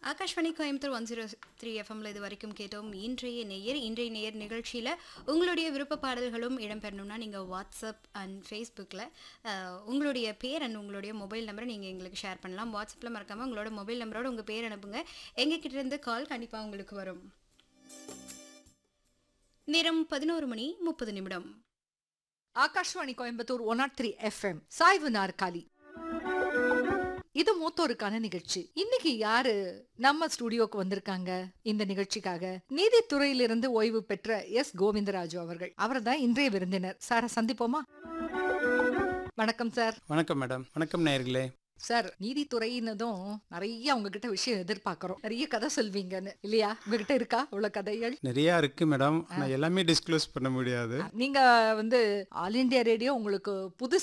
Akashvani Coimbatore one zero three எஃப்எம்ல இது வரைக்கும் கேட்டோம் இன்றைய நேயர் இன்றைய நேயர் நிகழ்ச்சியில் உங்களுடைய விருப்ப பாடல்களும் இடம்பெறணும்னா நீங்கள் வாட்ஸ்அப் அண்ட் ஃபேஸ்புக்கில் உங்களுடைய பேர் அண்ட் உங்களுடைய மொபைல் நம்பரை நீங்கள் எங்களுக்கு ஷேர் பண்ணலாம் வாட்ஸ்அப்பில் மறக்காமல் உங்களோட மொபைல் நம்பரோட உங்கள் பேர் அனுப்புங்க எங்ககிட்ட இருந்து கால் கண்டிப்பாக உங்களுக்கு வரும் நேரம் பதினோரு மணி முப்பது நிமிடம் Akashvani Coimbatore one nought three FM சாய்வு நாற்காலி இது மூத்தோருக்கான நிகழ்ச்சி இன்னைக்கு யாரு நம்ம ஸ்டுடியோக்கு வந்திருக்காங்க இந்த நிகழ்ச்சிக்காக நீதித்துறையிலிருந்து ஓய்வு பெற்ற எஸ் கோவிந்தராஜு அவர்கள் அவர்தான் இன்றைய விருந்தினர் சார சந்திப்போமா வணக்கம் சார் வணக்கம் மேடம் வணக்கம் நேயர்களே சார் நீதித்துறையினதும் நிறைய உங்ககிட்ட விஷயம் எதிர்பார்க்கறோம் நிறைய கதை சொல்வீங்கன்னு இல்லையா உங்ககிட்ட இருக்கா அவ்வளவு கதைகள் நிறையா இருக்கு மேடம் ஆனால் எல்லாமே டிஸ்க்ளோஸ் பண்ண முடியாது நீங்க வந்து ஆல் இந்தியா ரேடியோ உங்களுக்கு புது